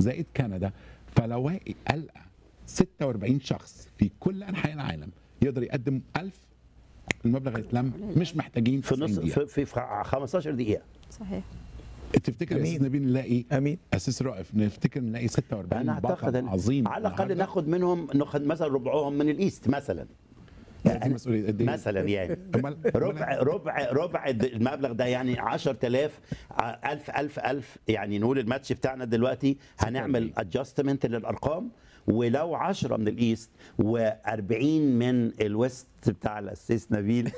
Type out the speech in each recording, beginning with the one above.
زائد كندا فلو ألقى 46 شخص في كل انحاء العالم يقدر يقدم 1000 المبلغ يتلم مش محتاجين في 90 نص دقيقة. في, في 15 دقيقه صحيح تفتكر يا أمين. استاذ نبيل نلاقي امين اساس رائف نفتكر نلاقي 46 انا اعتقد بطل إن عظيم على الاقل النهاردة. ناخد منهم ناخد مثلا ربعهم من الايست مثلا دي مسؤوليه قد ايه؟ مثلا يعني أمال- ربع ربع ربع الد- المبلغ ده يعني 10000 1000 1000 1000 يعني نقول الماتش بتاعنا دلوقتي هنعمل ادجستمنت للارقام ولو 10 من الايست و40 من الويست بتاع الاسيس نبيل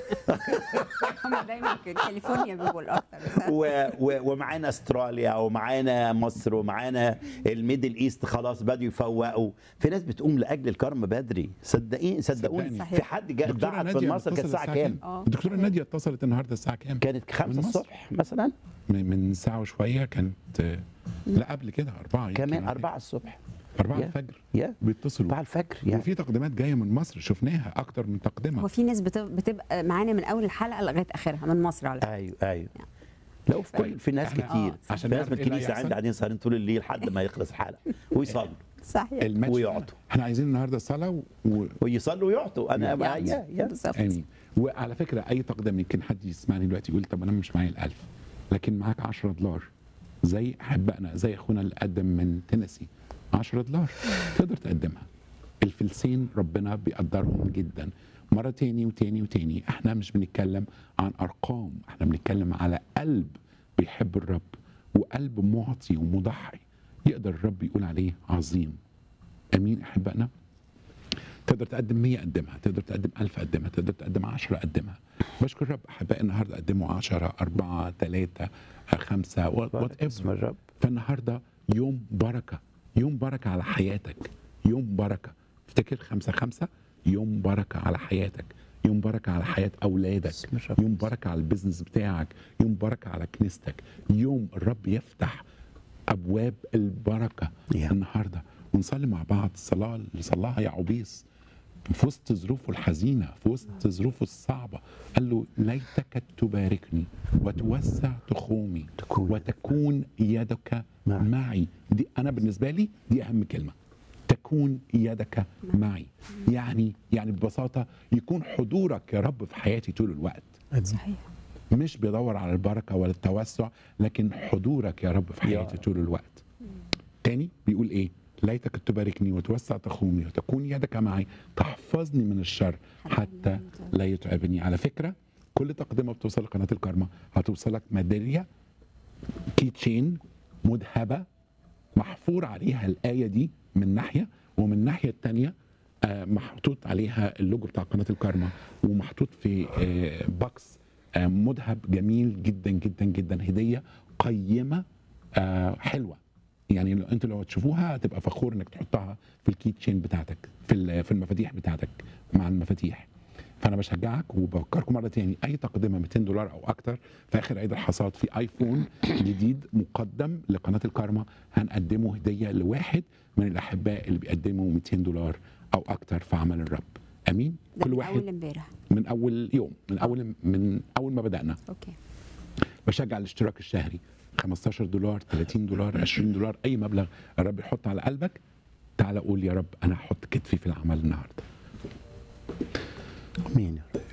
هم دايما في كاليفورنيا بيبقوا الاكتر بس و و ومعانا استراليا ومعانا مصر ومعانا الميدل ايست خلاص بدوا يفوقوا في ناس بتقوم لاجل الكرم بدري صدقين صدقوني صدقني. في حد جا دكتورة بعت نادية من مصر كانت اتصلت الساعه كام؟ آه. الدكتوره ناديه اتصلت النهارده الساعه كام؟ كانت 5 من مصر. الصبح مثلا من من ساعه وشويه كانت آه، لا قبل كده اربعه كمان يمكن. 4 الصبح أربعة يا. الفجر يا بيتصلوا 4 الفجر يعني وفي تقديمات جايه من مصر شفناها اكتر من تقدمه هو في ناس بت- بتبقى معانا من اول الحلقه لغايه اخرها من مصر على فكره ايوه ايوه لو في كل في ناس إحنا- كتير آه، عشان في ناس نعرف من إيه اللي الكنيسه هيحصل. عندي قاعدين سهرين طول الليل لحد ما يخلص الحلقه ويصلوا صحيح الماتش ويقعدوا. احنا عايزين النهارده صلاه و... و... ويصلوا ويعطوا انا يعني يا يا بالظبط يعني وعلى فكره اي تقديم يمكن حد يسمعني دلوقتي يقول طب انا مش معايا الألف لكن معاك 10 دولار زي احبائنا زي اخونا اللي قدم من تينيسي 10 دولار تقدر تقدمها الفلسين ربنا بيقدرهم جدا مرة تاني وتاني وتاني احنا مش بنتكلم عن ارقام احنا بنتكلم على قلب بيحب الرب وقلب معطي ومضحي يقدر الرب يقول عليه عظيم امين احبائنا تقدر تقدم 100 قدمها تقدر تقدم 1000 قدمها تقدر تقدم 10 قدمها بشكر الرب احبائي النهارده قدموا 10 4 3 5 وات اسم الرب فالنهارده يوم بركه يوم بركه على حياتك يوم بركه افتكر خمسة خمسة يوم بركة على حياتك يوم بركة على حياة أولادك اسم الرب. يوم بركة على البيزنس بتاعك يوم بركة على كنيستك يوم الرب يفتح أبواب البركة يا. النهاردة ونصلي مع بعض الصلاة اللي صلاها يعوبيس في وسط ظروفه الحزينة في وسط ظروفه الصعبة قال له ليتك تباركني وتوسع تخومي تكون. وتكون يدك معي. معي دي أنا بالنسبة لي دي أهم كلمة تكون يدك معي يعني يعني ببساطة يكون حضورك يا رب في حياتي طول الوقت صحيح مش بيدور على البركة ولا التوسع لكن حضورك يا رب في حياتي يا. طول الوقت تاني بيقول ايه ليتك تباركني وتوسع تخومي وتكون يدك معي تحفظني من الشر حتى لا يتعبني على فكرة كل تقدمة بتوصل لقناة الكرمة هتوصلك ميدالية كي تشين مذهبة محفور عليها الآية دي من ناحية ومن الناحية التانية آه، محطوط عليها اللوجو بتاع قناة الكرمة ومحطوط في آه، بوكس آه، مذهب جميل جدا جدا جدا هدية قيمة آه، حلوة يعني لو انتوا لو تشوفوها هتبقى فخور انك تحطها في الكي تشين بتاعتك في ال- في المفاتيح بتاعتك مع المفاتيح فانا بشجعك وبفكركم مره تاني اي تقدمه 200 دولار او اكتر في اخر عيد الحصاد في ايفون جديد مقدم لقناه الكارما هنقدمه هديه لواحد من الاحباء اللي بيقدموا 200 دولار او اكتر في عمل الرب امين ده كل من واحد اول امبارح من اول يوم من اول من اول ما بدانا اوكي بشجع الاشتراك الشهري 15 دولار 30 دولار 20 دولار اي مبلغ الرب يحط على قلبك تعال قول يا رب انا هحط كتفي في العمل النهارده امين يا رب